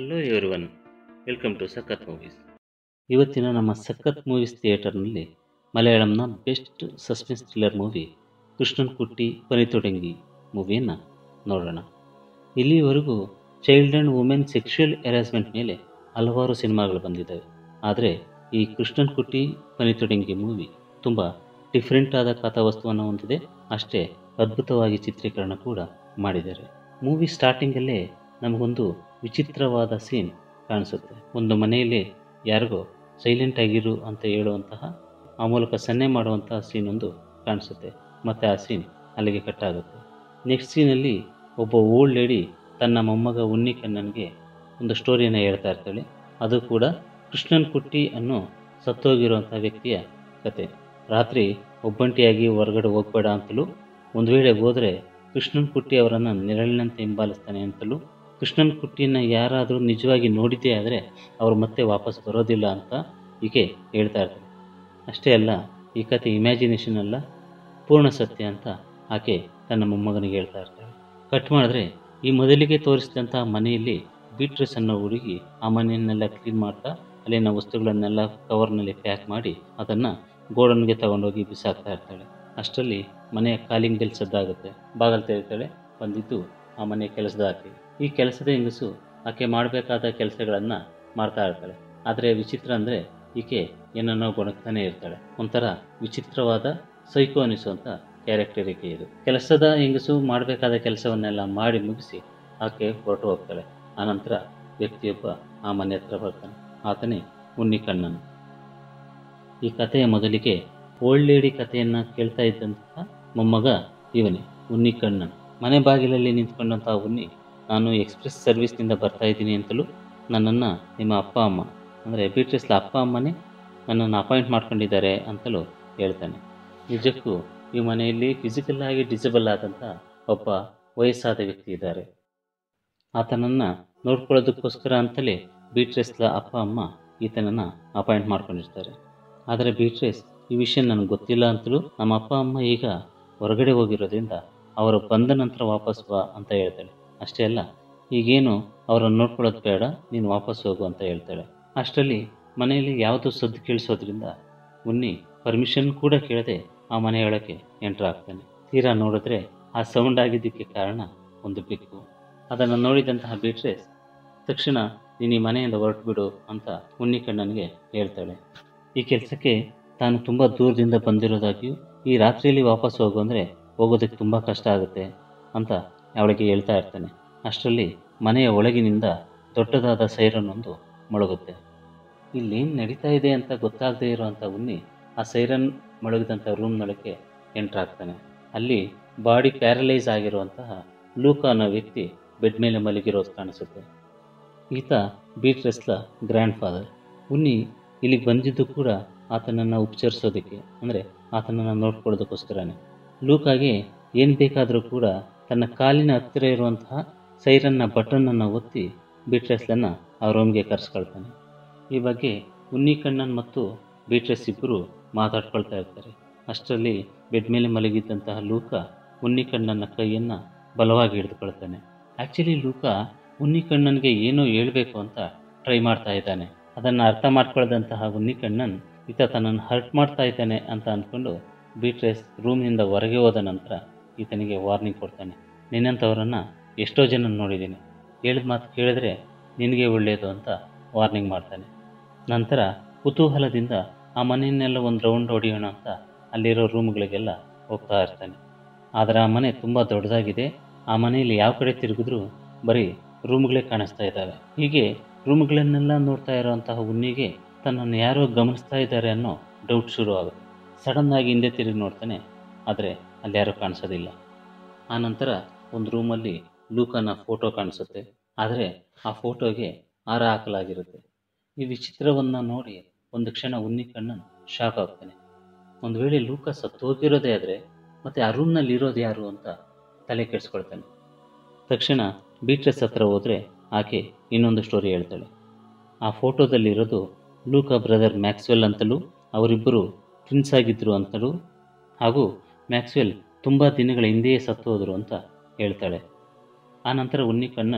hello everyone welcome to Sakhath movies ಇವತ್ತಿನ ನಮ್ಮ Sakhath movies ಥಿಯೇಟರ್ನಲ್ಲಿ ಮಲಯಾಳಂನ best suspense thriller movie Krishnan Kutty Panithudangi ಮೂವಿಯನ್ನು ನೋಡೋಣ ಇಲ್ಲಿವರೆಗೂ child and women sexual harassment ಮೇಲೆ ಹಲವಾರು ಸಿನಿಮಾಗಳು ಬಂದಿದ್ದಾವೆ ಆದರೆ ಈ ಕೃಷ್ಣನ್ ಕುಟ್ಟಿ ಪನಿತೊಡಂಗಿ ಮೂವಿ ತುಂಬ ಡಿಫ್ರೆಂಟ್ ಆದ ಕಥಾವಸ್ತುವನ್ನು ಹೊಂದಿದೆ ಅಷ್ಟೇ ಅದ್ಭುತವಾಗಿ ಚಿತ್ರೀಕರಣ ಕೂಡ ಮಾಡಿದ್ದಾರೆ ಮೂವಿ ಸ್ಟಾರ್ಟಿಂಗಲ್ಲೇ ನಮಗೊಂದು ವಿಚಿತ್ರವಾದ ಸೀನ್ ಕಾಣಿಸುತ್ತೆ ಒಂದು ಮನೆಯಲ್ಲಿ ಯಾರಿಗೋ ಸೈಲೆಂಟ್ ಆಗಿರು ಅಂತ ಹೇಳುವಂತಹ ಆ ಮೂಲಕ ಸನ್ನೆ ಮಾಡುವಂತಹ ಸೀನ್ ಒಂದು ಕಾಣಿಸುತ್ತೆ ಮತ್ತು ಆ ಸೀನ್ ಅಲ್ಲಿಗೆ ಕಟ್ಟಾಗುತ್ತೆ ನೆಕ್ಸ್ಟ್ ಸೀನಲ್ಲಿ ಒಬ್ಬ ಓಲ್ಡ್ ಲೇಡಿ ತನ್ನ ಮೊಮ್ಮಗ ಉನ್ನಿ ಕಣ್ಣನಿಗೆ ಒಂದು ಸ್ಟೋರಿಯನ್ನು ಹೇಳ್ತಾ ಇರ್ತಾಳೆ ಅದು ಕೂಡ ಕೃಷ್ಣನ್ ಕುಟ್ಟಿ ಅನ್ನೋ ಸತ್ತೋಗಿರುವಂಥ ವ್ಯಕ್ತಿಯ ಕತೆ ರಾತ್ರಿ ಒಬ್ಬಂಟಿಯಾಗಿ ಹೊರಗಡೆ ಹೋಗಬೇಡ ಅಂತಲೂ ಒಂದು ವೇಳೆ ಹೋದರೆ ಕೃಷ್ಣನ್ ಕುಟ್ಟಿ ಅವರನ್ನು ನೆರಳಿನಂತೆ ಹಿಂಬಾಲಿಸ್ತಾನೆ ಅಂತಲೂ ಕೃಷ್ಣನ್ ಕುಟ್ಟಿನ ಯಾರಾದರೂ ನಿಜವಾಗಿ ನೋಡಿದ್ದೇ ಆದರೆ ಅವರು ಮತ್ತೆ ವಾಪಸ್ ಬರೋದಿಲ್ಲ ಅಂತ ಈಕೆ ಹೇಳ್ತಾ ಇರ್ತಾಳೆ ಅಷ್ಟೇ ಅಲ್ಲ ಈ ಕತೆ ಇಮ್ಯಾಜಿನೇಷನ್ ಅಲ್ಲ ಪೂರ್ಣ ಸತ್ಯ ಅಂತ ಆಕೆ ತನ್ನ ಮೊಮ್ಮಗನಿಗೆ ಹೇಳ್ತಾ ಇರ್ತಾಳೆ ಕಟ್ ಮಾಡಿದ್ರೆ ಈ ಮೊದಲಿಗೆ ತೋರಿಸಿದಂಥ ಮನೆಯಲ್ಲಿ ಬೀಟ್ರೆಸ್ ಅನ್ನೋ ಹುಡುಗಿ ಆ ಮನೆಯನ್ನೆಲ್ಲ ಕ್ಲೀನ್ ಮಾಡ್ತಾ ಅಲ್ಲಿನ ವಸ್ತುಗಳನ್ನೆಲ್ಲ ಕವರ್ನಲ್ಲಿ ಪ್ಯಾಕ್ ಮಾಡಿ ಅದನ್ನು ಗೋಡನ್ಗೆ ತಗೊಂಡೋಗಿ ಬಿಸಾಕ್ತಾ ಇರ್ತಾಳೆ ಅಷ್ಟರಲ್ಲಿ ಮನೆಯ ಕಾಲಿಂಗ್ ಬೆಲ್ ಸದ್ದಾಗುತ್ತೆ ಬಾಗಲ್ ತೆರೀತಾಳೆ ಬಂದಿದ್ದು ಆ ಮನೆಯ ಕೆಲಸದ ಆಕೆ ಈ ಕೆಲಸದ ಹೆಂಗಸು ಆಕೆ ಮಾಡಬೇಕಾದ ಕೆಲಸಗಳನ್ನು ಮಾಡ್ತಾ ಇರ್ತಾಳೆ ಆದರೆ ವಿಚಿತ್ರ ಅಂದರೆ ಈಕೆ ಏನನ್ನೋ ಗೊಣಗ್ತಾನೆ ಇರ್ತಾಳೆ ಒಂಥರ ವಿಚಿತ್ರವಾದ ಸೈಕೋ ಅನಿಸುವಂಥ ಕ್ಯಾರೆಕ್ಟರ್ ಈಕೆ ಇದು ಕೆಲಸದ ಹೆಂಗಸು ಮಾಡಬೇಕಾದ ಕೆಲಸವನ್ನೆಲ್ಲ ಮಾಡಿ ಮುಗಿಸಿ ಆಕೆ ಹೊರಟು ಹೋಗ್ತಾಳೆ ಆನಂತರ ವ್ಯಕ್ತಿಯೊಬ್ಬ ಆ ಮನೆ ಹತ್ರ ಬರ್ತಾನೆ ಆತನೇ ಉನ್ನಿ ಕಣ್ಣನ್ ಈ ಕಥೆಯ ಮೊದಲಿಗೆ ಓಲ್ಡ್ ಲೇಡಿ ಕಥೆಯನ್ನು ಕೇಳ್ತಾ ಇದ್ದಂತಹ ಮೊಮ್ಮಗ ಇವನೇ ಉನ್ನಿ ಕಣ್ಣನ್ ಮನೆ ಬಾಗಿಲಲ್ಲಿ ನಿಂತ್ಕೊಂಡಂತಹ ಉನ್ನಿ ನಾನು ಎಕ್ಸ್ಪ್ರೆಸ್ ಸರ್ವಿಸ್ನಿಂದ ಬರ್ತಾ ಇದ್ದೀನಿ ಅಂತಲೂ ನನ್ನನ್ನು ನಿಮ್ಮ ಅಪ್ಪ ಅಮ್ಮ ಅಂದರೆ ಬೀಟ್ರೆಸ್ಲ ಅಪ್ಪ ಅಮ್ಮನೇ ನನ್ನನ್ನು ಅಪಾಯಿಂಟ್ ಮಾಡ್ಕೊಂಡಿದ್ದಾರೆ ಅಂತಲೂ ಹೇಳ್ತಾನೆ ನಿಜಕ್ಕೂ ಈ ಮನೆಯಲ್ಲಿ ಫಿಸಿಕಲ್ ಆಗಿ ಡಿಸೇಬಲ್ ಆದಂಥ ಒಬ್ಬ ವಯಸ್ಸಾದ ವ್ಯಕ್ತಿ ಇದ್ದಾರೆ ಆತನನ್ನು ನೋಡ್ಕೊಳ್ಳೋದಕ್ಕೋಸ್ಕರ ಅಂತಲೇ ಬೀಟ್ರೆಸ್ಲ ಅಪ್ಪ ಅಮ್ಮ ಈತನನ್ನು ಅಪಾಯಿಂಟ್ ಮಾಡ್ಕೊಂಡಿರ್ತಾರೆ ಆದರೆ ಬೀಟ್ರೆಸ್ ಈ ವಿಷಯ ನನಗೆ ಗೊತ್ತಿಲ್ಲ ಅಂತಲೂ ನಮ್ಮ ಅಪ್ಪ ಅಮ್ಮ ಈಗ ಹೊರಗಡೆ ಹೋಗಿರೋದ್ರಿಂದ ಅವರು ಬಂದ ನಂತರ ವಾಪಸ್ ಬಾ ಅಂತ ಹೇಳ್ತಾಳೆ ಅಷ್ಟೇ ಅಲ್ಲ ಈಗೇನು ಅವರನ್ನು ನೋಡ್ಕೊಳ್ಳೋದು ಬೇಡ ನೀನು ವಾಪಸ್ ಹೋಗು ಅಂತ ಹೇಳ್ತಾಳೆ ಅಷ್ಟರಲ್ಲಿ ಮನೆಯಲ್ಲಿ ಯಾವುದೋ ಸದ್ದು ಕೇಳಿಸೋದ್ರಿಂದ ಉನ್ನಿ ಪರ್ಮಿಷನ್ ಕೂಡ ಕೇಳದೆ ಆ ಮನೆಯೊಳಗೆ ಎಂಟ್ರ್ ಆಗ್ತಾನೆ ತೀರಾ ನೋಡಿದ್ರೆ ಆ ಸೌಂಡ್ ಆಗಿದ್ದಕ್ಕೆ ಕಾರಣ ಒಂದು ಬೆಕ್ಕು ಅದನ್ನು ನೋಡಿದಂತಹ ಬೀಟ್ರೆಸ್ ತಕ್ಷಣ ನೀನು ಈ ಮನೆಯಿಂದ ಹೊರಟು ಬಿಡು ಅಂತ ಉನ್ನಿ ಕಣ್ಣನಿಗೆ ಹೇಳ್ತಾಳೆ ಈ ಕೆಲಸಕ್ಕೆ ತಾನು ತುಂಬ ದೂರದಿಂದ ಬಂದಿರೋದಾಗಿಯೂ ಈ ರಾತ್ರಿಯಲ್ಲಿ ವಾಪಸ್ ಹೋಗು ಅಂದರೆ ಹೋಗೋದಕ್ಕೆ ತುಂಬ ಕಷ್ಟ ಆಗುತ್ತೆ ಅಂತ ಅವಳಿಗೆ ಹೇಳ್ತಾ ಇರ್ತಾನೆ ಅಷ್ಟರಲ್ಲಿ ಮನೆಯ ಒಳಗಿನಿಂದ ದೊಡ್ಡದಾದ ಸೈರನ್ನೊಂದು ಮೊಳಗುತ್ತೆ ಇಲ್ಲೇನು ನಡೀತಾ ಇದೆ ಅಂತ ಗೊತ್ತಾಗದೇ ಇರುವಂಥ ಉನ್ನಿ ಆ ಸೈರನ್ ಮೊಳಗಿದಂಥ ರೂಮ್ನೊಳಗೆ ಎಂಟ್ರಾಗ್ತಾನೆ ಅಲ್ಲಿ ಬಾಡಿ ಪ್ಯಾರಲೈಸ್ ಆಗಿರುವಂತಹ ಲೂಕ ಅನ್ನೋ ವ್ಯಕ್ತಿ ಬೆಡ್ ಮೇಲೆ ಮಲಗಿರೋದು ಕಾಣಿಸುತ್ತೆ ಈತ ಬೀಟ್ರೆಸ್ಲ ಗ್ರ್ಯಾಂಡ್ ಫಾದರ್ ಉನ್ನಿ ಇಲ್ಲಿಗೆ ಬಂದಿದ್ದು ಕೂಡ ಆತನನ್ನು ಉಪಚರಿಸೋದಕ್ಕೆ ಅಂದರೆ ಆತನನ್ನು ನೋಡ್ಕೊಳ್ಳೋದಕ್ಕೋಸ್ಕರನೇ ಲೂಕಾಗೆ ಏನು ಬೇಕಾದರೂ ಕೂಡ ತನ್ನ ಕಾಲಿನ ಹತ್ತಿರ ಇರುವಂತಹ ಸೈರನ್ನ ಬಟನನ್ನು ಒತ್ತಿ ಬೀಟ್ರೆಸ್ಲನ್ನು ಆ ರೂಮ್ಗೆ ಕರೆಸ್ಕೊಳ್ತಾನೆ ಈ ಬಗ್ಗೆ ಉನ್ನಿ ಕಣ್ಣನ್ ಮತ್ತು ಬೀಟ್ರೆಸ್ ಇಬ್ಬರು ಮಾತಾಡ್ಕೊಳ್ತಾ ಇರ್ತಾರೆ ಅಷ್ಟರಲ್ಲಿ ಬೆಡ್ ಮೇಲೆ ಮಲಗಿದ್ದಂತಹ ಲೂಕ ಉನ್ನಿ ಕಣ್ಣನ ಕೈಯನ್ನು ಬಲವಾಗಿ ಹಿಡಿದುಕೊಳ್ತಾನೆ ಆ್ಯಕ್ಚುಲಿ ಲೂಕ ಉನ್ನಿ ಕಣ್ಣನ್ಗೆ ಏನೋ ಹೇಳಬೇಕು ಅಂತ ಟ್ರೈ ಮಾಡ್ತಾ ಇದ್ದಾನೆ ಅದನ್ನು ಅರ್ಥ ಮಾಡ್ಕೊಳ್ದಂತಹ ಉನ್ನಿ ಕಣ್ಣನ್ ಈತ ತನ್ನನ್ನು ಹರ್ಟ್ ಮಾಡ್ತಾ ಇದ್ದಾನೆ ಅಂತ ಅಂದ್ಕೊಂಡು ಬೀಟ್ರೆಸ್ ರೂಮ್ನಿಂದ ಹೊರಗೆ ಹೋದ ನಂತರ ಈತನಿಗೆ ವಾರ್ನಿಂಗ್ ಕೊಡ್ತಾನೆ ನಿನ್ನಂಥವರನ್ನು ಎಷ್ಟೋ ಜನ ನೋಡಿದ್ದೀನಿ ಹೇಳಿದ ಮಾತು ಕೇಳಿದ್ರೆ ನಿನಗೆ ಒಳ್ಳೆಯದು ಅಂತ ವಾರ್ನಿಂಗ್ ಮಾಡ್ತಾನೆ ನಂತರ ಕುತೂಹಲದಿಂದ ಆ ಮನೆಯನ್ನೆಲ್ಲ ಒಂದು ರೌಂಡ್ ಹೊಡೆಯೋಣ ಅಂತ ಅಲ್ಲಿರೋ ರೂಮ್ಗಳಿಗೆಲ್ಲ ಹೋಗ್ತಾ ಇರ್ತಾನೆ ಆದರೆ ಆ ಮನೆ ತುಂಬ ದೊಡ್ಡದಾಗಿದೆ ಆ ಮನೆಯಲ್ಲಿ ಯಾವ ಕಡೆ ತಿರುಗಿದ್ರೂ ಬರೀ ರೂಮ್ಗಳೇ ಕಾಣಿಸ್ತಾ ಇದ್ದಾವೆ ಹೀಗೆ ರೂಮ್ಗಳನ್ನೆಲ್ಲ ನೋಡ್ತಾ ಇರೋವಂತಹ ಉನ್ನಿಗೆ ತನ್ನನ್ನು ಯಾರೋ ಗಮನಿಸ್ತಾ ಇದ್ದಾರೆ ಅನ್ನೋ ಡೌಟ್ ಶುರು ಆಗುತ್ತೆ ಸಡನ್ನಾಗಿ ಹಿಂದೆ ತಿರುಗಿ ನೋಡ್ತಾನೆ ಆದರೆ ಅಲ್ಲಿ ಯಾರೂ ಕಾಣಿಸೋದಿಲ್ಲ ಆನಂತರ ಒಂದು ರೂಮಲ್ಲಿ ಲೂಕನ ಫೋಟೋ ಕಾಣಿಸುತ್ತೆ ಆದರೆ ಆ ಫೋಟೋಗೆ ಹಾರ ಹಾಕಲಾಗಿರುತ್ತೆ ಈ ವಿಚಿತ್ರವನ್ನು ನೋಡಿ ಒಂದು ಕ್ಷಣ ಉನ್ನಿ ಕಣ್ಣನ್ ಶಾಕ್ ಆಗ್ತಾನೆ ಒಂದು ವೇಳೆ ಲೂಕ ಸತ್ತೋಗಿರೋದೇ ಆದರೆ ಮತ್ತು ಆ ರೂಮ್ನಲ್ಲಿ ಇರೋದು ಯಾರು ಅಂತ ತಲೆ ಕೆಡಿಸ್ಕೊಳ್ತಾನೆ ತಕ್ಷಣ ಬೀಟ್ರೆಸ್ ಹತ್ರ ಹೋದರೆ ಆಕೆ ಇನ್ನೊಂದು ಸ್ಟೋರಿ ಹೇಳ್ತಾಳೆ ಆ ಫೋಟೋದಲ್ಲಿರೋದು ಲೂಕ ಬ್ರದರ್ ಮ್ಯಾಕ್ಸ್ವೆಲ್ ಅಂತಲೂ ಅವರಿಬ್ಬರು ಟ್ವಿನ್ಸ್ ಆಗಿದ್ದರು ಅಂತಲೂ ಹಾಗೂ ಮ್ಯಾಕ್ಸ್ವೆಲ್ ತುಂಬ ದಿನಗಳ ಹಿಂದೆಯೇ ಸತ್ತು ಹೋದರು ಅಂತ ಹೇಳ್ತಾಳೆ ಆ ನಂತರ ಉನ್ನಿ ಕಣ್ಣನ್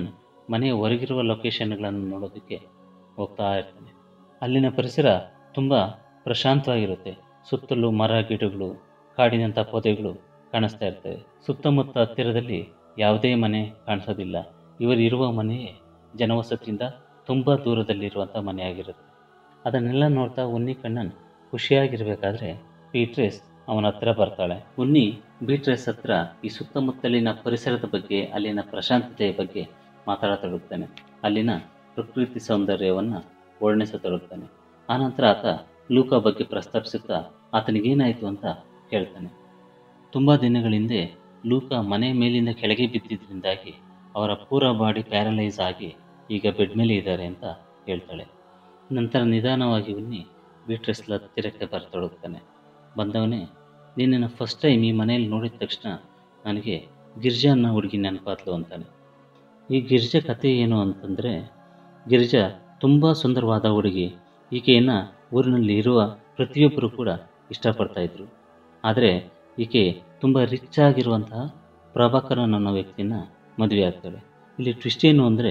ಮನೆಯ ಹೊರಗಿರುವ ಲೊಕೇಶನ್ಗಳನ್ನು ನೋಡೋದಕ್ಕೆ ಹೋಗ್ತಾ ಇರ್ತಾನೆ ಅಲ್ಲಿನ ಪರಿಸರ ತುಂಬ ಪ್ರಶಾಂತವಾಗಿರುತ್ತೆ ಸುತ್ತಲೂ ಮರ ಗಿಡಗಳು ಕಾಡಿನಂಥ ಪೊದೆಗಳು ಕಾಣಿಸ್ತಾ ಇರ್ತವೆ ಸುತ್ತಮುತ್ತ ಹತ್ತಿರದಲ್ಲಿ ಯಾವುದೇ ಮನೆ ಕಾಣಿಸೋದಿಲ್ಲ ಇವರಿರುವ ಮನೆಯೇ ಜನವಸತಿಯಿಂದ ತುಂಬ ದೂರದಲ್ಲಿರುವಂಥ ಮನೆಯಾಗಿರುತ್ತೆ ಅದನ್ನೆಲ್ಲ ನೋಡ್ತಾ ಉನ್ನಿ ಕಣ್ಣನ್ ಖುಷಿಯಾಗಿರಬೇಕಾದ್ರೆ ಬೀಟ್ರೇಸ್ ಅವನ ಹತ್ರ ಬರ್ತಾಳೆ ಉನ್ನಿ ಬೀಟ್ರೇಸ್ ಹತ್ರ ಈ ಸುತ್ತಮುತ್ತಲಿನ ಪರಿಸರದ ಬಗ್ಗೆ ಅಲ್ಲಿನ ಪ್ರಶಾಂತತೆಯ ಬಗ್ಗೆ ಮಾತಾಡತೊಡಗ್ತಾನೆ ಅಲ್ಲಿನ ಪ್ರಕೃತಿ ಸೌಂದರ್ಯವನ್ನು ವರ್ಣಿಸತೊಡಗ್ತಾನೆ ಆನಂತರ ಆತ ಲೂಕಾ ಬಗ್ಗೆ ಪ್ರಸ್ತಾಪಿಸುತ್ತಾ ಆತನಿಗೇನಾಯಿತು ಅಂತ ಕೇಳ್ತಾನೆ ತುಂಬ ದಿನಗಳ ಹಿಂದೆ ಲೂಕಾ ಮನೆ ಮೇಲಿಂದ ಕೆಳಗೆ ಬಿದ್ದಿದ್ದರಿಂದಾಗಿ ಅವರ ಪೂರ ಬಾಡಿ ಪ್ಯಾರಲೈಸ್ ಆಗಿ ಈಗ ಬೆಡ್ ಮೇಲೆ ಇದ್ದಾರೆ ಅಂತ ಹೇಳ್ತಾಳೆ ನಂತರ ನಿಧಾನವಾಗಿ ಉನ್ನಿ ಬೀಟ್ರೆಸ್ಲ ಹತ್ತಿರಕ್ಕೆ ಬರ್ತೊಡಗ್ತಾನೆ ಬಂದವನೇ ನಿನ್ನನ್ನು ಫಸ್ಟ್ ಟೈಮ್ ಈ ಮನೆಯಲ್ಲಿ ನೋಡಿದ ತಕ್ಷಣ ನನಗೆ ಗಿರ್ಜಾ ಅನ್ನೋ ಹುಡುಗಿ ನೆನಪಾದ್ಲು ಅಂತಾನೆ ಈ ಗಿರ್ಜಾ ಕಥೆ ಏನು ಅಂತಂದರೆ ಗಿರಿಜಾ ತುಂಬ ಸುಂದರವಾದ ಹುಡುಗಿ ಈಕೆಯನ್ನು ಊರಿನಲ್ಲಿ ಇರುವ ಪ್ರತಿಯೊಬ್ಬರು ಕೂಡ ಇಷ್ಟಪಡ್ತಾ ಇದ್ರು ಆದರೆ ಈಕೆ ತುಂಬ ರಿಚ್ ಆಗಿರುವಂತಹ ಪ್ರಭಾಕರನ್ ಅನ್ನೋ ವ್ಯಕ್ತಿನ ಮದುವೆ ಆಗ್ತಾಳೆ ಇಲ್ಲಿ ಟ್ವಿಸ್ಟ್ ಏನು ಅಂದರೆ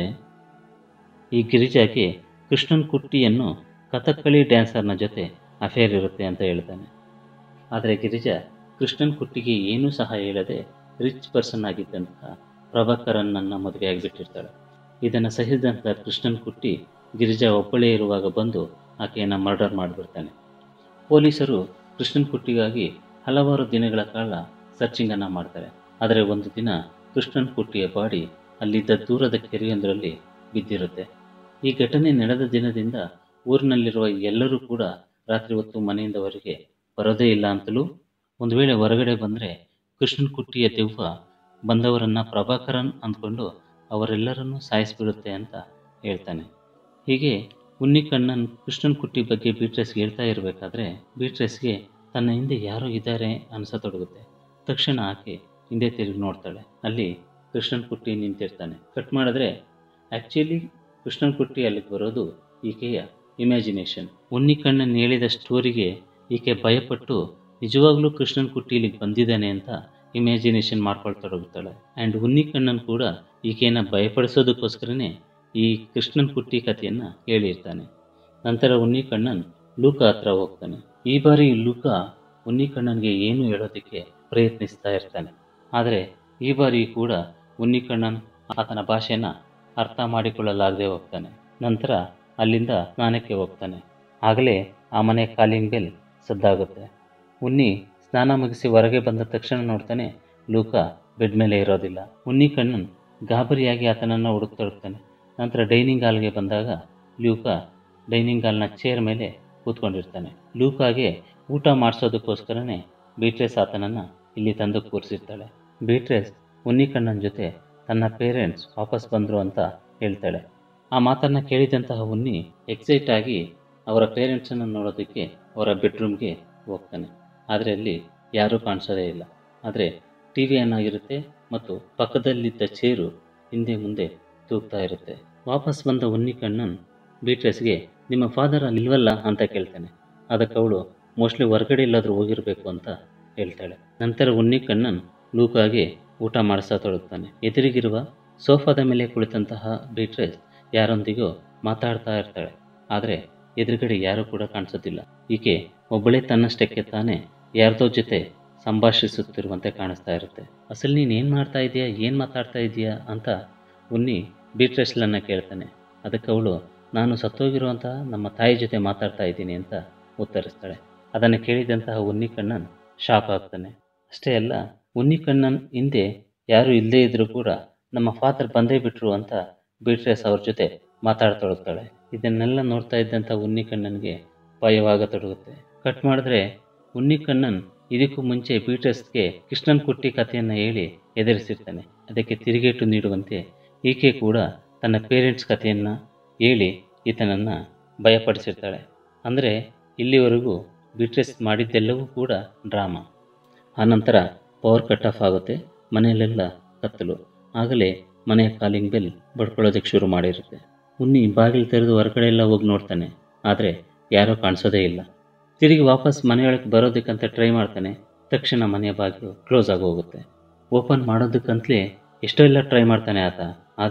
ಈ ಗಿರಿಜಾಗೆ ಕೃಷ್ಣನ್ ಕುಟ್ಟಿಯನ್ನು ಕಥಕ್ಕಳಿ ಡ್ಯಾನ್ಸರ್ನ ಜೊತೆ ಅಫೇರ್ ಇರುತ್ತೆ ಅಂತ ಹೇಳ್ತಾನೆ ಆದರೆ ಗಿರಿಜಾ ಕೃಷ್ಣನ್ ಕುಟ್ಟಿಗೆ ಏನೂ ಸಹ ಹೇಳದೆ ರಿಚ್ ಪರ್ಸನ್ ಆಗಿದ್ದಂತಹ ಪ್ರಭಾಕರನ್ನನ್ನು ಮದುವೆ ಆಗಿಬಿಟ್ಟಿರ್ತಾಳೆ ಇದನ್ನು ಸಹಿಸಿದಂಥ ಕೃಷ್ಣನ್ ಕುಟ್ಟಿ ಗಿರಿಜಾ ಒಬ್ಬಳೇ ಇರುವಾಗ ಬಂದು ಆಕೆಯನ್ನು ಮರ್ಡರ್ ಮಾಡಿಬಿಡ್ತಾನೆ ಪೊಲೀಸರು ಕೃಷ್ಣನ್ ಕುಟ್ಟಿಗಾಗಿ ಹಲವಾರು ದಿನಗಳ ಕಾಲ ಸರ್ಚಿಂಗನ್ನು ಮಾಡ್ತಾರೆ ಆದರೆ ಒಂದು ದಿನ ಕೃಷ್ಣನ್ ಕುಟ್ಟಿಯ ಬಾಡಿ ಅಲ್ಲಿದ್ದ ದೂರದ ಕೆರೆಯೊಂದರಲ್ಲಿ ಬಿದ್ದಿರುತ್ತೆ ಈ ಘಟನೆ ನಡೆದ ದಿನದಿಂದ ಊರಿನಲ್ಲಿರುವ ಎಲ್ಲರೂ ಕೂಡ ರಾತ್ರಿ ಹೊತ್ತು ಮನೆಯಿಂದ ಹೊರಗೆ ಬರೋದೇ ಇಲ್ಲ ಅಂತಲೂ ಒಂದು ವೇಳೆ ಹೊರಗಡೆ ಬಂದರೆ ಕೃಷ್ಣನ್ ಕುಟ್ಟಿಯ ದೆವ್ವ ಬಂದವರನ್ನು ಪ್ರಭಾಕರನ್ ಅಂದ್ಕೊಂಡು ಅವರೆಲ್ಲರನ್ನೂ ಸಾಯಿಸಿಬಿಡುತ್ತೆ ಅಂತ ಹೇಳ್ತಾನೆ ಹೀಗೆ ಉನ್ನಿಕಣ್ಣನ್ ಕೃಷ್ಣನ್ ಕುಟ್ಟಿ ಬಗ್ಗೆ ಬೀಟ್ರೆಸ್ಗೆ ಹೇಳ್ತಾ ಇರಬೇಕಾದ್ರೆ ಬೀಟ್ರೆಸ್ಗೆ ತನ್ನ ಹಿಂದೆ ಯಾರೋ ಇದ್ದಾರೆ ಅನಿಸತೊಡಗುತ್ತೆ ತಕ್ಷಣ ಆಕೆ ಹಿಂದೆ ತಿರುಗಿ ನೋಡ್ತಾಳೆ ಅಲ್ಲಿ ಕೃಷ್ಣನ್ ಕುಟ್ಟಿ ನಿಂತಿರ್ತಾನೆ ಕಟ್ ಮಾಡಿದ್ರೆ ಆ್ಯಕ್ಚುಲಿ ಕೃಷ್ಣನ್ ಕುಟ್ಟಿ ಅಲ್ಲಿಗೆ ಬರೋದು ಈಕೆಯ ಇಮ್ಯಾಜಿನೇಷನ್ ಉನ್ನಿಕಣ್ಣನ್ ಹೇಳಿದ ಸ್ಟೋರಿಗೆ ಈಕೆ ಭಯಪಟ್ಟು ನಿಜವಾಗ್ಲೂ ಕೃಷ್ಣನ್ ಕುಟ್ಟಿ ಇಲ್ಲಿಗೆ ಬಂದಿದ್ದಾನೆ ಅಂತ ಇಮ್ಯಾಜಿನೇಷನ್ ಮಾಡ್ಕೊಳ್ತೊಡಗುತ್ತಾಳೆ ಆ್ಯಂಡ್ ಉನ್ನಿಕಣ್ಣನ್ ಕೂಡ ಈಕೆಯನ್ನು ಭಯಪಡಿಸೋದಕ್ಕೋಸ್ಕರನೇ ಈ ಕೃಷ್ಣನ್ ಕುಟ್ಟಿ ಕಥೆಯನ್ನು ಹೇಳಿರ್ತಾನೆ ನಂತರ ಉನ್ನಿಕಣ್ಣನ್ ಲೂಕ ಹತ್ರ ಹೋಗ್ತಾನೆ ಈ ಬಾರಿ ಲೂಕ ಉನ್ನಿಕಣ್ಣನ್ಗೆ ಏನು ಹೇಳೋದಕ್ಕೆ ಪ್ರಯತ್ನಿಸ್ತಾ ಇರ್ತಾನೆ ಆದರೆ ಈ ಬಾರಿ ಕೂಡ ಉನ್ನಿಕಣ್ಣನ್ ಆತನ ಭಾಷೆನ ಅರ್ಥ ಮಾಡಿಕೊಳ್ಳಲಾಗದೆ ಹೋಗ್ತಾನೆ ನಂತರ ಅಲ್ಲಿಂದ ಸ್ನಾನಕ್ಕೆ ಹೋಗ್ತಾನೆ ಆಗಲೇ ಆ ಮನೆ ಕಾಲಿಂಗ್ ಬೆಲ್ ಸದ್ದಾಗುತ್ತೆ ಉನ್ನಿ ಸ್ನಾನ ಮುಗಿಸಿ ಹೊರಗೆ ಬಂದ ತಕ್ಷಣ ನೋಡ್ತಾನೆ ಲೂಕ ಬೆಡ್ ಮೇಲೆ ಇರೋದಿಲ್ಲ ಉನ್ನಿ ಕಣ್ಣನ್ ಗಾಬರಿಯಾಗಿ ಆತನನ್ನು ಹುಡುಕ್ತೊಡಗ್ತಾನೆ ನಂತರ ಡೈನಿಂಗ್ ಹಾಲ್ಗೆ ಬಂದಾಗ ಲೂಕ ಡೈನಿಂಗ್ ಹಾಲ್ನ ಚೇರ್ ಮೇಲೆ ಕೂತ್ಕೊಂಡಿರ್ತಾನೆ ಲೂಕಾಗೆ ಊಟ ಮಾಡಿಸೋದಕ್ಕೋಸ್ಕರನೇ ಬೀಟ್ರೇಸ್ ಆತನನ್ನು ಇಲ್ಲಿ ತಂದು ಕೂರಿಸಿರ್ತಾಳೆ ಬೀಟ್ರೇಸ್ ಉನ್ನಿಕಣ್ಣನ ಜೊತೆ ತನ್ನ ಪೇರೆಂಟ್ಸ್ ವಾಪಸ್ ಬಂದರು ಅಂತ ಹೇಳ್ತಾಳೆ ಆ ಮಾತನ್ನು ಕೇಳಿದಂತಹ ಉನ್ನಿ ಎಕ್ಸೈಟ್ ಆಗಿ ಅವರ ಪೇರೆಂಟ್ಸನ್ನು ನೋಡೋದಕ್ಕೆ ಅವರ ಬೆಡ್ರೂಮ್ಗೆ ಹೋಗ್ತಾನೆ ಆದರೆ ಅಲ್ಲಿ ಯಾರೂ ಕಾಣಿಸೋದೇ ಇಲ್ಲ ಆದರೆ ಟಿ ವಿ ಏನಾಗಿರುತ್ತೆ ಮತ್ತು ಪಕ್ಕದಲ್ಲಿದ್ದ ಚೇರು ಹಿಂದೆ ಮುಂದೆ ತೂಗ್ತಾ ಇರುತ್ತೆ ವಾಪಸ್ ಬಂದ ಉನ್ನಿ ಕಣ್ಣನ್ ಬೀಟ್ರೆಸ್ಗೆ ನಿಮ್ಮ ಫಾದರ್ ಅಲ್ಲಿಲ್ವಲ್ಲ ಅಂತ ಕೇಳ್ತಾನೆ ಅದಕ್ಕೆ ಅವಳು ಮೋಸ್ಟ್ಲಿ ಹೊರಗಡೆ ಎಲ್ಲಾದರೂ ಹೋಗಿರಬೇಕು ಅಂತ ಹೇಳ್ತಾಳೆ ನಂತರ ಉನ್ನಿ ಕಣ್ಣನ್ ಲೂಕಾಗೆ ಊಟ ಮಾಡಿಸತೊಡಗ್ತಾನೆ ಎದುರಿಗಿರುವ ಸೋಫಾದ ಮೇಲೆ ಕುಳಿತಂತಹ ಬೀಟ್ರೆಸ್ ಯಾರೊಂದಿಗೋ ಮಾತಾಡ್ತಾ ಇರ್ತಾಳೆ ಆದರೆ ಎದುರುಗಡೆ ಯಾರೂ ಕೂಡ ಕಾಣಿಸೋದಿಲ್ಲ ಈಕೆ ಒಬ್ಬಳೇ ತನ್ನಷ್ಟಕ್ಕೆ ತಾನೇ ಯಾರ್ದೋ ಜೊತೆ ಸಂಭಾಷಿಸುತ್ತಿರುವಂತೆ ಕಾಣಿಸ್ತಾ ಇರುತ್ತೆ ಅಸಲು ನೀನು ಏನು ಮಾಡ್ತಾ ಇದೀಯಾ ಏನು ಮಾತಾಡ್ತಾ ಇದೀಯಾ ಅಂತ ಉನ್ನಿ ಬೀಟ್ರೆಸ್ಲನ್ನು ಕೇಳ್ತಾನೆ ಅದಕ್ಕೆ ಅವಳು ನಾನು ಸತ್ತೋಗಿರುವಂತಹ ನಮ್ಮ ತಾಯಿ ಜೊತೆ ಮಾತಾಡ್ತಾ ಇದ್ದೀನಿ ಅಂತ ಉತ್ತರಿಸ್ತಾಳೆ ಅದನ್ನು ಕೇಳಿದಂತಹ ಉನ್ನಿ ಕಣ್ಣನ್ ಶಾಕ್ ಆಗ್ತಾನೆ ಅಷ್ಟೇ ಅಲ್ಲ ಉನ್ನಿ ಕಣ್ಣನ್ ಹಿಂದೆ ಯಾರೂ ಇಲ್ಲದೇ ಇದ್ದರೂ ಕೂಡ ನಮ್ಮ ಫಾದರ್ ಬಂದೇ ಬಿಟ್ರು ಅಂತ ಬೀಟ್ರೆಸ್ ಅವ್ರ ಜೊತೆ ಮಾತಾಡ್ತೊಡಗ್ತಾಳೆ ಇದನ್ನೆಲ್ಲ ನೋಡ್ತಾ ಇದ್ದಂಥ ಉನ್ನಿ ಕಣ್ಣನ್ಗೆ ಭಯವಾಗತೊಡಗುತ್ತೆ ಕಟ್ ಮಾಡಿದ್ರೆ ಉನ್ನಿ ಕಣ್ಣನ್ ಇದಕ್ಕೂ ಮುಂಚೆ ಬೀಟ್ರೆಸ್ಗೆ ಕೃಷ್ಣನ್ ಕುಟ್ಟಿ ಕಥೆಯನ್ನು ಹೇಳಿ ಎದುರಿಸಿರ್ತಾನೆ ಅದಕ್ಕೆ ತಿರುಗೇಟು ನೀಡುವಂತೆ ಈಕೆ ಕೂಡ ತನ್ನ ಪೇರೆಂಟ್ಸ್ ಕಥೆಯನ್ನು ಹೇಳಿ ಈತನನ್ನು ಭಯಪಡಿಸಿರ್ತಾಳೆ ಅಂದರೆ ಇಲ್ಲಿವರೆಗೂ ಬೀಟ್ರೆಸ್ ಮಾಡಿದ್ದೆಲ್ಲವೂ ಕೂಡ ಡ್ರಾಮಾ ಆನಂತರ ಪವರ್ ಕಟ್ ಆಫ್ ಆಗುತ್ತೆ ಮನೆಯಲ್ಲೆಲ್ಲ ಕತ್ತಲು ಆಗಲೇ ಮನೆಯ ಕಾಲಿಂಗ್ ಬೆಲ್ ಬಡ್ಕೊಳ್ಳೋದಕ್ಕೆ ಶುರು ಮಾಡಿರುತ್ತೆ ಉನ್ನಿ ಬಾಗಿಲು ತೆರೆದು ಹೊರಗಡೆ ಎಲ್ಲ ಹೋಗಿ ನೋಡ್ತಾನೆ ಆದರೆ ಯಾರೂ ಕಾಣಿಸೋದೇ ಇಲ್ಲ ತಿರುಗಿ ವಾಪಸ್ ಮನೆಯೊಳಗೆ ಬರೋದಕ್ಕಂತ ಟ್ರೈ ಮಾಡ್ತಾನೆ ತಕ್ಷಣ ಮನೆಯ ಬಾಗಿಲು ಕ್ಲೋಸ್ ಆಗಿ ಹೋಗುತ್ತೆ ಓಪನ್ ಮಾಡೋದಕ್ಕಂತಲೇ ಎಷ್ಟೋ ಎಲ್ಲ ಟ್ರೈ ಮಾಡ್ತಾನೆ ಆತ ಆದರೆ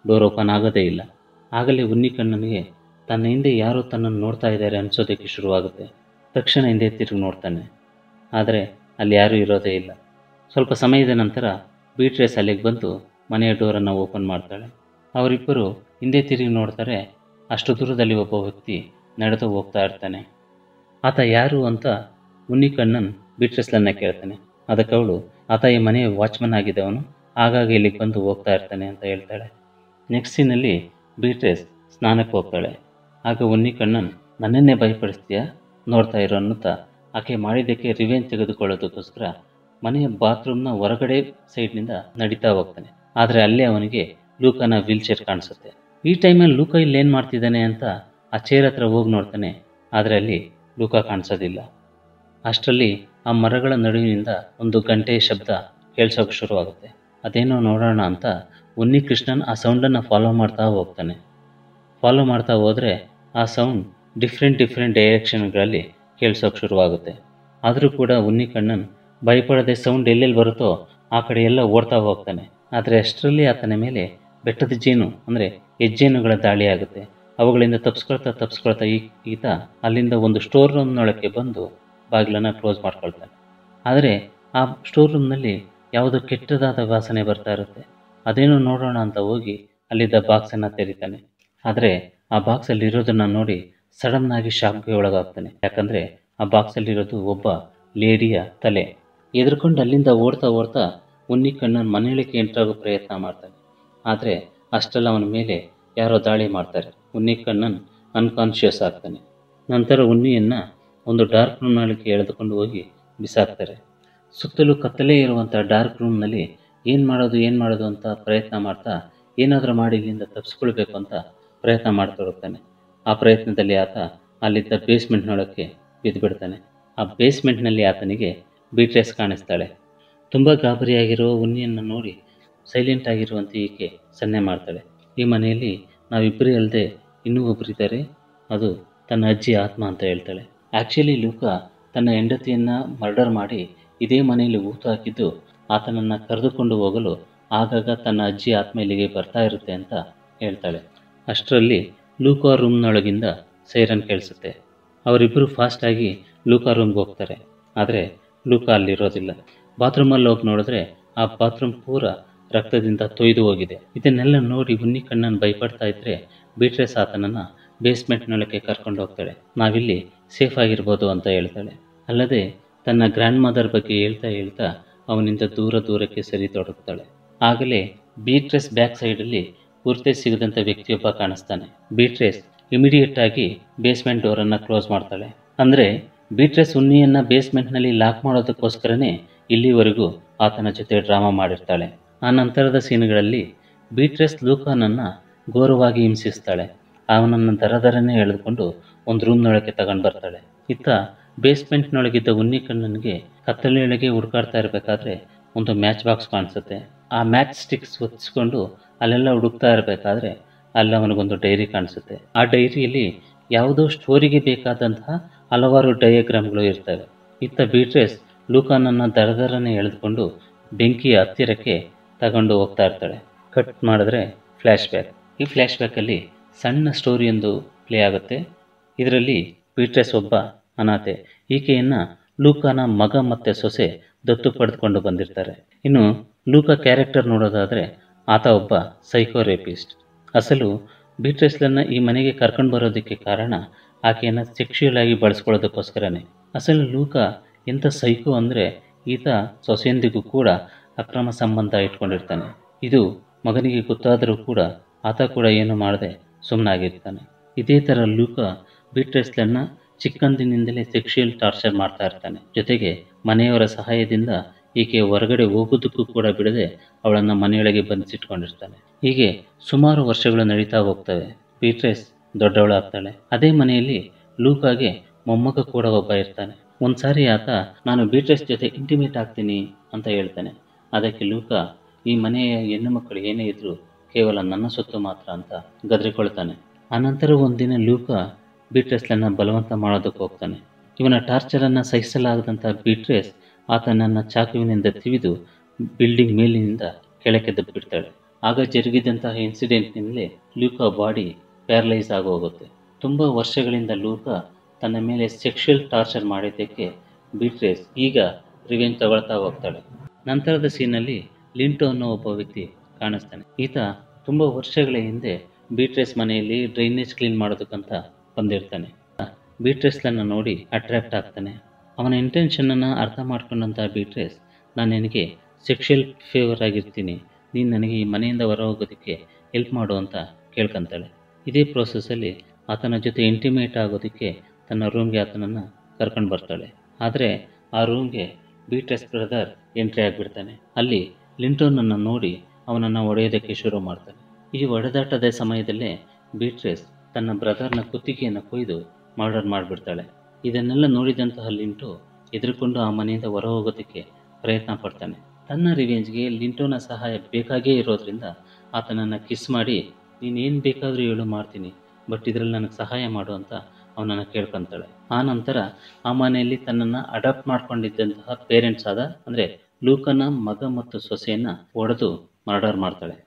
ಡೋರ್ ಓಪನ್ ಆಗೋದೇ ಇಲ್ಲ ಆಗಲೇ ಉನ್ನಿ ಕಣ್ಣನಿಗೆ ತನ್ನ ಹಿಂದೆ ಯಾರೋ ತನ್ನನ್ನು ನೋಡ್ತಾ ಇದ್ದಾರೆ ಅನಿಸೋದಕ್ಕೆ ಶುರುವಾಗುತ್ತೆ ತಕ್ಷಣ ಹಿಂದೆ ತಿರುಗಿ ನೋಡ್ತಾನೆ ಆದರೆ ಅಲ್ಲಿ ಯಾರೂ ಇರೋದೇ ಇಲ್ಲ ಸ್ವಲ್ಪ ಸಮಯದ ನಂತರ ಬೀಟ್ರೇಸ್ ಅಲ್ಲಿಗೆ ಬಂದು ಮನೆಯ ಡೋರನ್ನು ಓಪನ್ ಮಾಡ್ತಾಳೆ ಅವರಿಬ್ಬರು ಹಿಂದೆ ತಿರುಗಿ ನೋಡ್ತಾರೆ ಅಷ್ಟು ದೂರದಲ್ಲಿ ಒಬ್ಬ ವ್ಯಕ್ತಿ ನಡೆದು ಹೋಗ್ತಾ ಇರ್ತಾನೆ ಆತ ಯಾರು ಅಂತ ಉನ್ನಿ ಕಣ್ಣನ್ ಬೀಟ್ರೆಸ್ಲನ್ನ ಕೇಳ್ತಾನೆ ಅದಕ್ಕೆ ಅವಳು ಆತ ಈ ಮನೆಯ ವಾಚ್ಮನ್ ಆಗಿದ್ದವನು ಆಗಾಗ ಇಲ್ಲಿಗೆ ಬಂದು ಹೋಗ್ತಾ ಇರ್ತಾನೆ ಅಂತ ಹೇಳ್ತಾಳೆ ನೆಕ್ಸ್ಟ್ ಸೀನಲ್ಲಿ ಬೀಟ್ರೆಸ್ ಸ್ನಾನಕ್ಕೆ ಹೋಗ್ತಾಳೆ ಆಗ ಉನ್ನಿ ಕಣ್ಣನ್ ನನ್ನನ್ನೇ ಭಯಪಡಿಸ್ತೀಯಾ ನೋಡ್ತಾ ಇರೋ ಅನ್ನುತ್ತಾ ಆಕೆ ಮಾಡಿದ್ದಕ್ಕೆ ರಿವೆಂಜ್ ತೆಗೆದುಕೊಳ್ಳೋದಕ್ಕೋಸ್ಕರ ಮನೆಯ ಬಾತ್ರೂಮ್ನ ಹೊರಗಡೆ ಸೈಡ್ನಿಂದ ನಡೀತಾ ಹೋಗ್ತಾನೆ ಆದರೆ ಅಲ್ಲೇ ಅವನಿಗೆ ಲೂಕನ ವೀಲ್ ಚೇರ್ ಕಾಣಿಸುತ್ತೆ ಈ ಟೈಮಲ್ಲಿ ಲೂಕ ಇಲ್ಲಿ ಏನು ಮಾಡ್ತಿದ್ದಾನೆ ಅಂತ ಆ ಚೇರ್ ಹತ್ರ ಹೋಗಿ ನೋಡ್ತಾನೆ ಆದರೆ ಅಲ್ಲಿ ಲೂಕ ಕಾಣಿಸೋದಿಲ್ಲ ಅಷ್ಟರಲ್ಲಿ ಆ ಮರಗಳ ನಡುವಿನಿಂದ ಒಂದು ಗಂಟೆಯ ಶಬ್ದ ಕೇಳಿಸೋಕೆ ಶುರುವಾಗುತ್ತೆ ಅದೇನೋ ನೋಡೋಣ ಅಂತ ಉನ್ನಿ ಕೃಷ್ಣನ್ ಆ ಸೌಂಡನ್ನು ಫಾಲೋ ಮಾಡ್ತಾ ಹೋಗ್ತಾನೆ ಫಾಲೋ ಮಾಡ್ತಾ ಹೋದರೆ ಆ ಸೌಂಡ್ ಡಿಫ್ರೆಂಟ್ ಡಿಫ್ರೆಂಟ್ ಡೈರೆಕ್ಷನ್ಗಳಲ್ಲಿ ಕೇಳಿಸೋಕೆ ಶುರುವಾಗುತ್ತೆ ಆದರೂ ಕೂಡ ಉನ್ನಿ ಕಣ್ಣನ್ ಭಯಪಡದೆ ಸೌಂಡ್ ಎಲ್ಲೆಲ್ಲಿ ಬರುತ್ತೋ ಆ ಕಡೆ ಎಲ್ಲ ಓಡ್ತಾ ಹೋಗ್ತಾನೆ ಆದರೆ ಅಷ್ಟರಲ್ಲಿ ಆತನ ಮೇಲೆ ಬೆಟ್ಟದ ಜೇನು ಅಂದರೆ ಹೆಜ್ಜೇನುಗಳ ದಾಳಿ ಆಗುತ್ತೆ ಅವುಗಳಿಂದ ತಪ್ಪಿಸ್ಕೊಳ್ತಾ ತಪ್ಪಿಸ್ಕೊಳ್ತಾ ಈ ಈತ ಅಲ್ಲಿಂದ ಒಂದು ಸ್ಟೋರ್ ರೂಮ್ನೊಳಕ್ಕೆ ಬಂದು ಬಾಗಿಲನ್ನು ಕ್ಲೋಸ್ ಮಾಡ್ಕೊಳ್ತಾನೆ ಆದರೆ ಆ ಸ್ಟೋರ್ ರೂಮ್ನಲ್ಲಿ ಯಾವುದೋ ಕೆಟ್ಟದಾದ ವಾಸನೆ ಬರ್ತಾ ಇರುತ್ತೆ ಅದೇನೋ ನೋಡೋಣ ಅಂತ ಹೋಗಿ ಅಲ್ಲಿದ್ದ ಬಾಕ್ಸನ್ನು ತೆರಿತಾನೆ ಆದರೆ ಆ ಬಾಕ್ಸಲ್ಲಿ ಇರೋದನ್ನು ನೋಡಿ ಸಡನ್ನಾಗಿ ಶಾಕ್ಗೆ ಒಳಗಾಗ್ತಾನೆ ಯಾಕಂದರೆ ಆ ಬಾಕ್ಸಲ್ಲಿರೋದು ಒಬ್ಬ ಲೇಡಿಯ ತಲೆ ಎದುರ್ಕೊಂಡು ಅಲ್ಲಿಂದ ಓಡ್ತಾ ಓಡ್ತಾ ಉನ್ನಿ ಕಣ್ಣನ ಮನೆಯೊಳಗೆ ಎಂಟ್ರಾಗೋ ಪ್ರಯತ್ನ ಮಾಡ್ತಾನೆ ಆದರೆ ಅಷ್ಟೆಲ್ಲ ಅವನ ಮೇಲೆ ಯಾರೋ ದಾಳಿ ಮಾಡ್ತಾರೆ ಉನ್ನಿ ಕಣ್ಣನ್ ಅನ್ಕಾನ್ಷಿಯಸ್ ಆಗ್ತಾನೆ ನಂತರ ಉನ್ನಿಯನ್ನು ಒಂದು ಡಾರ್ಕ್ ರೂಮ್ನೊಳಗೆ ಎಳೆದುಕೊಂಡು ಹೋಗಿ ಬಿಸಾಕ್ತಾರೆ ಸುತ್ತಲೂ ಕತ್ತಲೇ ಇರುವಂಥ ಡಾರ್ಕ್ ರೂಮ್ನಲ್ಲಿ ಏನು ಮಾಡೋದು ಏನು ಮಾಡೋದು ಅಂತ ಪ್ರಯತ್ನ ಮಾಡ್ತಾ ಏನಾದರೂ ಮಾಡಿ ಇಲ್ಲಿಂದ ತಪ್ಪಿಸ್ಕೊಳ್ಬೇಕು ಅಂತ ಪ್ರಯತ್ನ ಮಾಡ್ತಿರುತ್ತಾನೆ ಆ ಪ್ರಯತ್ನದಲ್ಲಿ ಆತ ಅಲ್ಲಿದ್ದ ಬೇಸ್ಮೆಂಟ್ನೊಳಕ್ಕೆ ಬಿದ್ದುಬಿಡ್ತಾನೆ ಆ ಬೇಸ್ಮೆಂಟ್ನಲ್ಲಿ ಆತನಿಗೆ ಬೀಟ್ರೇಸ್ ಕಾಣಿಸ್ತಾಳೆ ತುಂಬ ಗಾಬರಿಯಾಗಿರೋ ಉನ್ನಿಯನ್ನು ನೋಡಿ ಸೈಲೆಂಟ್ ಆಗಿರುವಂತೆ ಈಕೆ ಸನ್ನೆ ಮಾಡ್ತಾಳೆ ಈ ಮನೆಯಲ್ಲಿ ನಾವಿಬ್ಬರೇ ಅಲ್ಲದೆ ಇನ್ನೂ ಒಬ್ಬರಿದ್ದಾರೆ ಅದು ತನ್ನ ಅಜ್ಜಿ ಆತ್ಮ ಅಂತ ಹೇಳ್ತಾಳೆ ಆ್ಯಕ್ಚುಲಿ ಲೂಕ ತನ್ನ ಹೆಂಡತಿಯನ್ನು ಮರ್ಡರ್ ಮಾಡಿ ಇದೇ ಮನೆಯಲ್ಲಿ ಊತ ಹಾಕಿದ್ದು ಆತನನ್ನು ಕರೆದುಕೊಂಡು ಹೋಗಲು ಆಗಾಗ ತನ್ನ ಅಜ್ಜಿ ಆತ್ಮ ಇಲ್ಲಿಗೆ ಬರ್ತಾ ಇರುತ್ತೆ ಅಂತ ಹೇಳ್ತಾಳೆ ಅಷ್ಟರಲ್ಲಿ ಲೂಕಾ ರೂಮ್ನೊಳಗಿಂದ ಸೈರನ್ ಕೇಳಿಸುತ್ತೆ ಅವರಿಬ್ಬರು ಫಾಸ್ಟಾಗಿ ಲೂಕಾ ರೂಮ್ಗೆ ಹೋಗ್ತಾರೆ ಆದರೆ ಲೂಕಾ ಅಲ್ಲಿರೋದಿಲ್ಲ ಬಾತ್ರೂಮಲ್ಲಿ ಹೋಗಿ ನೋಡಿದ್ರೆ ಆ ಬಾತ್ರೂಮ್ ಪೂರ ರಕ್ತದಿಂದ ತೊಯ್ದು ಹೋಗಿದೆ ಇದನ್ನೆಲ್ಲ ನೋಡಿ ಉನ್ನಿ ಕಣ್ಣನ್ನು ಭಯಪಡ್ತಾ ಇದ್ರೆ ಬೀಟ್ರೆಸ್ ಆತನನ್ನು ಬೇಸ್ಮೆಂಟ್ನೊಳಗೆ ಕರ್ಕೊಂಡು ಹೋಗ್ತಾಳೆ ನಾವಿಲ್ಲಿ ಸೇಫ್ ಆಗಿರ್ಬೋದು ಅಂತ ಹೇಳ್ತಾಳೆ ಅಲ್ಲದೆ ತನ್ನ ಗ್ರ್ಯಾಂಡ್ ಮದರ್ ಬಗ್ಗೆ ಹೇಳ್ತಾ ಹೇಳ್ತಾ ಅವನಿಂದ ದೂರ ದೂರಕ್ಕೆ ಸರಿ ತೊಡಗ್ತಾಳೆ ಆಗಲೇ ಬೀಟ್ರೆಸ್ ಬ್ಯಾಕ್ ಸೈಡಲ್ಲಿ ಗುರುತೆ ಸಿಗದಂಥ ವ್ಯಕ್ತಿಯೊಬ್ಬ ಕಾಣಿಸ್ತಾನೆ ಬೀಟ್ರೆಸ್ ಇಮಿಡಿಯೇಟ್ ಆಗಿ ಬೇಸ್ಮೆಂಟ್ ಡೋರನ್ನು ಕ್ಲೋಸ್ ಮಾಡ್ತಾಳೆ ಅಂದರೆ ಬೀಟ್ರೆಸ್ ಉನ್ನಿಯನ್ನು ಬೇಸ್ಮೆಂಟ್ನಲ್ಲಿ ಲಾಕ್ ಮಾಡೋದಕ್ಕೋಸ್ಕರನೇ ಇಲ್ಲಿವರೆಗೂ ಆತನ ಜೊತೆ ಡ್ರಾಮಾ ಮಾಡಿರ್ತಾಳೆ ಆ ನಂತರದ ಸೀನ್ಗಳಲ್ಲಿ ಬೀಟ್ರೆಸ್ ಲೂಕಾನನ್ನು ಘೋರವಾಗಿ ಹಿಂಸಿಸ್ತಾಳೆ ಅವನನ್ನು ದರ ದರನೇ ಎಳೆದುಕೊಂಡು ಒಂದು ರೂಮ್ನೊಳಗೆ ತಗೊಂಡು ಬರ್ತಾಳೆ ಇತ್ತ ಬೇಸ್ಮೆಂಟ್ನೊಳಗಿದ್ದ ಉನ್ನಿ ಕಣ್ಣನಿಗೆ ಕತ್ತಲೆಯೊಳಗೆ ಹುಡುಕಾಡ್ತಾ ಇರಬೇಕಾದ್ರೆ ಒಂದು ಮ್ಯಾಚ್ ಬಾಕ್ಸ್ ಕಾಣಿಸುತ್ತೆ ಆ ಮ್ಯಾಚ್ ಸ್ಟಿಕ್ಸ್ ಒತ್ತಿಸ್ಕೊಂಡು ಅಲ್ಲೆಲ್ಲ ಹುಡುಕ್ತಾ ಇರಬೇಕಾದ್ರೆ ಅಲ್ಲಿ ಅವನಿಗೊಂದು ಡೈರಿ ಕಾಣಿಸುತ್ತೆ ಆ ಡೈರಿಯಲ್ಲಿ ಯಾವುದೋ ಸ್ಟೋರಿಗೆ ಬೇಕಾದಂತಹ ಹಲವಾರು ಡಯಾಗ್ರಾಮ್ಗಳು ಇರ್ತವೆ ಇತ್ತ ಬೀಟ್ರೆಸ್ ಲೂಕಾನನ್ನು ದರದರನೆ ಎಳೆದುಕೊಂಡು ಬೆಂಕಿಯ ಹತ್ತಿರಕ್ಕೆ ತಗೊಂಡು ಹೋಗ್ತಾ ಇರ್ತಾಳೆ ಕಟ್ ಮಾಡಿದ್ರೆ ಫ್ಲ್ಯಾಶ್ ಬ್ಯಾಕ್ ಈ ಫ್ಲ್ಯಾಶ್ ಬ್ಯಾಕಲ್ಲಿ ಸಣ್ಣ ಸ್ಟೋರಿಯೊಂದು ಪ್ಲೇ ಆಗುತ್ತೆ ಇದರಲ್ಲಿ ಬೀಟ್ರೆಸ್ ಒಬ್ಬ ಅನಾಥೆ ಈಕೆಯನ್ನು ಲೂಕಾನ ಮಗ ಮತ್ತು ಸೊಸೆ ದತ್ತು ಪಡೆದುಕೊಂಡು ಬಂದಿರ್ತಾರೆ ಇನ್ನು ಲೂಕ ಕ್ಯಾರೆಕ್ಟರ್ ನೋಡೋದಾದರೆ ಆತ ಒಬ್ಬ ಸೈಕೋ ರೇಪಿಸ್ಟ್ ಅಸಲು ಬೀಟ್ರೆಸ್ಲನ್ನು ಈ ಮನೆಗೆ ಕರ್ಕೊಂಡು ಬರೋದಕ್ಕೆ ಕಾರಣ ಆಕೆಯನ್ನು ಸೆಕ್ಷುಯಲ್ ಆಗಿ ಬಳಸ್ಕೊಳ್ಳೋದಕ್ಕೋಸ್ಕರನೇ ಅಸಲು ಲೂಕ ಎಂಥ ಸೈಕೋ ಅಂದರೆ ಈತ ಸೊಸೆಯೊಂದಿಗೂ ಕೂಡ ಅಕ್ರಮ ಸಂಬಂಧ ಇಟ್ಕೊಂಡಿರ್ತಾನೆ ಇದು ಮಗನಿಗೆ ಗೊತ್ತಾದರೂ ಕೂಡ ಆತ ಕೂಡ ಏನು ಮಾಡದೆ ಸುಮ್ಮನಾಗಿರ್ತಾನೆ ಇದೇ ಥರ ಲೂಕ ಬೀಟ್ರೆಸ್ಲನ್ನು ಚಿಕ್ಕಂದಿನಿಂದಲೇ ಸೆಕ್ಷುಯಲ್ ಟಾರ್ಚರ್ ಮಾಡ್ತಾ ಇರ್ತಾನೆ ಜೊತೆಗೆ ಮನೆಯವರ ಸಹಾಯದಿಂದ ಈಕೆ ಹೊರಗಡೆ ಹೋಗೋದಕ್ಕೂ ಕೂಡ ಬಿಡದೆ ಅವಳನ್ನು ಮನೆಯೊಳಗೆ ಬಂಧಿಸಿಟ್ಕೊಂಡಿರ್ತಾನೆ ಹೀಗೆ ಸುಮಾರು ವರ್ಷಗಳು ನಡೀತಾ ಹೋಗ್ತವೆ ಬೀಟ್ರೆಸ್ ದೊಡ್ಡವಳಾಗ್ತಾಳೆ ಅದೇ ಮನೆಯಲ್ಲಿ ಲೂಕಾಗೆ ಮೊಮ್ಮಗ ಕೂಡ ಒಬ್ಬ ಇರ್ತಾನೆ ಒಂದ್ಸಾರಿ ಆತ ನಾನು ಬೀಟ್ರೆಸ್ ಜೊತೆ ಇಂಟಿಮೇಟ್ ಆಗ್ತೀನಿ ಅಂತ ಹೇಳ್ತಾನೆ ಅದಕ್ಕೆ ಲೂಕ ಈ ಮನೆಯ ಹೆಣ್ಣು ಮಕ್ಕಳು ಏನೇ ಇದ್ರೂ ಕೇವಲ ನನ್ನ ಸೊತ್ತು ಮಾತ್ರ ಅಂತ ಗದರಿಕೊಳ್ತಾನೆ ಆನಂತರ ಒಂದಿನ ಲೂಕ ಬೀಟ್ರೆಸ್ಲನ್ನು ಬಲವಂತ ಮಾಡೋದಕ್ಕೆ ಹೋಗ್ತಾನೆ ಇವನ ಟಾರ್ಚರನ್ನು ಸಹಿಸಲಾಗದಂಥ ಬೀಟ್ರೆಸ್ ಆತನನ್ನು ಚಾಕುವಿನಿಂದ ತಿವಿದು ಬಿಲ್ಡಿಂಗ್ ಮೇಲಿನಿಂದ ಕೆಳಕ್ಕೆ ದಬ್ಬಿಡ್ತಾಳೆ ಆಗ ಜರುಗಿದಂತಹ ಇನ್ಸಿಡೆಂಟ್ನಿಂದಲೇ ಲೂಕಾ ಬಾಡಿ ಪ್ಯಾರಲೈಸ್ ಆಗೋಗುತ್ತೆ ತುಂಬ ವರ್ಷಗಳಿಂದ ಲೂಕಾ ತನ್ನ ಮೇಲೆ ಸೆಕ್ಷುಯಲ್ ಟಾರ್ಚರ್ ಮಾಡಿದ್ದಕ್ಕೆ ಬೀಟ್ರೇಸ್ ಈಗ ರಿವೆಂಜ್ ತಗೊಳ್ತಾ ಹೋಗ್ತಾಳೆ ನಂತರದ ಸೀನಲ್ಲಿ ಲಿಂಟೋ ಅನ್ನೋ ಒಬ್ಬ ವ್ಯಕ್ತಿ ಕಾಣಿಸ್ತಾನೆ ಈತ ತುಂಬ ವರ್ಷಗಳ ಹಿಂದೆ ಬೀಟ್ರೇಸ್ ಮನೆಯಲ್ಲಿ ಡ್ರೈನೇಜ್ ಕ್ಲೀನ್ ಮಾಡೋದಕ್ಕಂತ ಬಂದಿರ್ತಾನೆ ಬೀಟ್ರೇಸ್ಲನ್ನು ನೋಡಿ ಅಟ್ರಾಕ್ಟ್ ಆಗ್ತಾನೆ ಅವನ ಇಂಟೆನ್ಷನನ್ನು ಅರ್ಥ ಮಾಡ್ಕೊಂಡಂಥ ಬೀಟ್ರೇಸ್ ನಾನು ನಿನಗೆ ಸೆಕ್ಷುಯಲ್ ಫೇವರ್ ಆಗಿರ್ತೀನಿ ನೀನು ನನಗೆ ಈ ಮನೆಯಿಂದ ಹೊರ ಹೋಗೋದಕ್ಕೆ ಹೆಲ್ಪ್ ಮಾಡು ಅಂತ ಕೇಳ್ಕೊತಾಳೆ ಇದೇ ಪ್ರೋಸೆಸ್ಸಲ್ಲಿ ಆತನ ಜೊತೆ ಇಂಟಿಮೇಟ್ ಆಗೋದಕ್ಕೆ ತನ್ನ ರೂಮ್ಗೆ ಆತನನ್ನು ಕರ್ಕೊಂಡು ಬರ್ತಾಳೆ ಆದರೆ ಆ ರೂಮ್ಗೆ ಬೀಟ್ರೆಸ್ ಬ್ರದರ್ ಎಂಟ್ರಿ ಆಗಿಬಿಡ್ತಾನೆ ಅಲ್ಲಿ ಲಿಂಟೋನನ್ನು ನೋಡಿ ಅವನನ್ನು ಹೊಡೆಯೋದಕ್ಕೆ ಶುರು ಮಾಡ್ತಾನೆ ಈ ಹೊಡೆದಾಟದ ಸಮಯದಲ್ಲೇ ಬೀಟ್ರೆಸ್ ತನ್ನ ಬ್ರದರ್ನ ಕುತ್ತಿಗೆಯನ್ನು ಕೊಯ್ದು ಮರ್ಡರ್ ಮಾಡಿಬಿಡ್ತಾಳೆ ಇದನ್ನೆಲ್ಲ ನೋಡಿದಂತಹ ಲಿಂಟೋ ಎದುರುಕೊಂಡು ಆ ಮನೆಯಿಂದ ಹೊರ ಹೋಗೋದಕ್ಕೆ ಪ್ರಯತ್ನ ಪಡ್ತಾನೆ ತನ್ನ ರಿವೆಂಜ್ಗೆ ಲಿಂಟೋನ ಸಹಾಯ ಬೇಕಾಗೇ ಇರೋದ್ರಿಂದ ಆತನನ್ನು ಕಿಸ್ ಮಾಡಿ ನೀನೇನು ಬೇಕಾದರೂ ಹೇಳು ಮಾಡ್ತೀನಿ ಬಟ್ ಇದರಲ್ಲಿ ನನಗೆ ಸಹಾಯ ಮಾಡು ಅಂತ ಅವನನ್ನು ಕೇಳ್ಕೊತಾಳೆ ಆ ನಂತರ ಆ ಮನೆಯಲ್ಲಿ ತನ್ನನ್ನು ಅಡಾಪ್ಟ್ ಮಾಡ್ಕೊಂಡಿದ್ದಂತಹ ಪೇರೆಂಟ್ಸ್ ಆದ ಅಂದರೆ ಲೂಕನ ಮಗ ಮತ್ತು ಸೊಸೆಯನ್ನು ಹೊಡೆದು ಮರ್ಡರ್ ಮಾಡ್ತಾಳೆ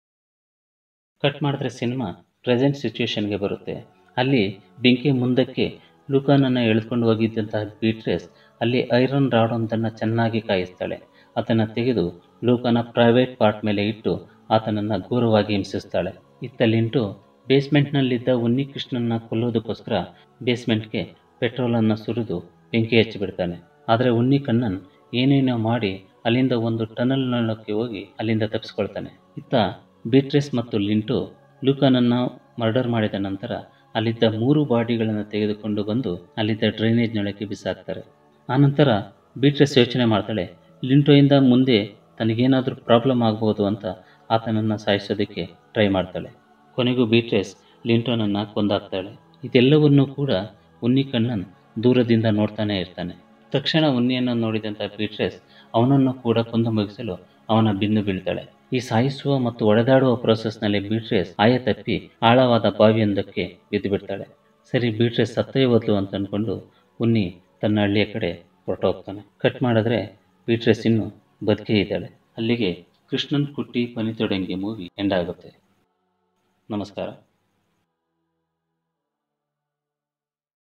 ಕಟ್ ಮಾಡಿದ್ರೆ ಸಿನಿಮಾ ಪ್ರೆಸೆಂಟ್ ಸಿಚುವೇಶನ್ಗೆ ಬರುತ್ತೆ ಅಲ್ಲಿ ಬೆಂಕಿ ಮುಂದಕ್ಕೆ ಲೂಕನನ್ನು ಎಳೆದುಕೊಂಡು ಹೋಗಿದ್ದಂತಹ ಬೀಟ್ರೇಸ್ ಅಲ್ಲಿ ಐರನ್ ರಾಡ್ ಒಂದನ್ನು ಚೆನ್ನಾಗಿ ಕಾಯಿಸ್ತಾಳೆ ಅದನ್ನು ತೆಗೆದು ಲೂಕನ ಪ್ರೈವೇಟ್ ಪಾರ್ಟ್ ಮೇಲೆ ಇಟ್ಟು ಆತನನ್ನು ಘೋರವಾಗಿ ಹಿಂಸಿಸ್ತಾಳೆ ಇತ್ತ ಲಿಂಟು ಬೇಸ್ಮೆಂಟ್ನಲ್ಲಿದ್ದ ಉನ್ನಿ ಕೃಷ್ಣನ ಕೊಲ್ಲೋದಕ್ಕೋಸ್ಕರ ಬೇಸ್ಮೆಂಟ್ಗೆ ಪೆಟ್ರೋಲನ್ನು ಸುರಿದು ಬೆಂಕಿ ಹಚ್ಚಿಬಿಡ್ತಾನೆ ಆದರೆ ಉನ್ನಿ ಕಣ್ಣನ್ ಏನೇನೋ ಮಾಡಿ ಅಲ್ಲಿಂದ ಒಂದು ಟನಲ್ನೊಳಕ್ಕೆ ಹೋಗಿ ಅಲ್ಲಿಂದ ತಪ್ಪಿಸ್ಕೊಳ್ತಾನೆ ಇತ್ತ ಬೀಟ್ರೆಸ್ ಮತ್ತು ಲಿಂಟು ಲೂಕನನ್ನು ಮರ್ಡರ್ ಮಾಡಿದ ನಂತರ ಅಲ್ಲಿದ್ದ ಮೂರು ಬಾಡಿಗಳನ್ನು ತೆಗೆದುಕೊಂಡು ಬಂದು ಅಲ್ಲಿದ್ದ ಡ್ರೈನೇಜ್ನೊಳಗೆ ಬಿಸಾಕ್ತಾರೆ ಆನಂತರ ಬೀಟ್ರೆಸ್ ಯೋಚನೆ ಮಾಡ್ತಾಳೆ ಲಿಂಟೋಯಿಂದ ಮುಂದೆ ತನಗೇನಾದರೂ ಪ್ರಾಬ್ಲಮ್ ಆಗ್ಬೋದು ಅಂತ ಆತನನ್ನು ಸಾಯಿಸೋದಕ್ಕೆ ಟ್ರೈ ಮಾಡ್ತಾಳೆ ಕೊನೆಗೂ ಬೀಟ್ರೆಸ್ ಲಿಂಟೋನನ್ನು ಕೊಂದಾಕ್ತಾಳೆ ಇದೆಲ್ಲವನ್ನೂ ಕೂಡ ಉನ್ನಿ ಕಣ್ಣನ್ ದೂರದಿಂದ ನೋಡ್ತಾನೆ ಇರ್ತಾನೆ ತಕ್ಷಣ ಉನ್ನಿಯನ್ನು ನೋಡಿದಂಥ ಬೀಟ್ರೆಸ್ ಅವನನ್ನು ಕೂಡ ಕೊಂದು ಮುಗಿಸಲು ಅವನ ಬಿಂದು ಬೀಳ್ತಾಳೆ ಈ ಸಾಯಿಸುವ ಮತ್ತು ಒಡೆದಾಡುವ ಪ್ರೋಸೆಸ್ನಲ್ಲಿ ಬೀಟ್ರೆಸ್ ಆಯ ತಪ್ಪಿ ಆಳವಾದ ಬಾವಿಯೊಂದಕ್ಕೆ ಬಿದ್ದು ಬಿಡ್ತಾಳೆ ಸರಿ ಬೀಟ್ರೆಸ್ ಸತ್ತೇ ಹೋದ್ಲು ಅಂತ ಅಂದ್ಕೊಂಡು ಉನ್ನಿ ತನ್ನ ಹಳ್ಳಿಯ ಕಡೆ ಹೊರಟೋಗ್ತಾನೆ ಕಟ್ ಮಾಡಿದ್ರೆ ಬೀಟ್ರೆಸ್ ಇನ್ನು ಬದುಕೇ ಇದ್ದಾಳೆ ಅಲ್ಲಿಗೆ ಕೃಷ್ಣನ್ ಕುಟ್ಟಿ ಪನಿತೊಡಂಗಿ ಮೂವಿ ಎಂಡ್ ಆಗುತ್ತೆ ನಮಸ್ಕಾರ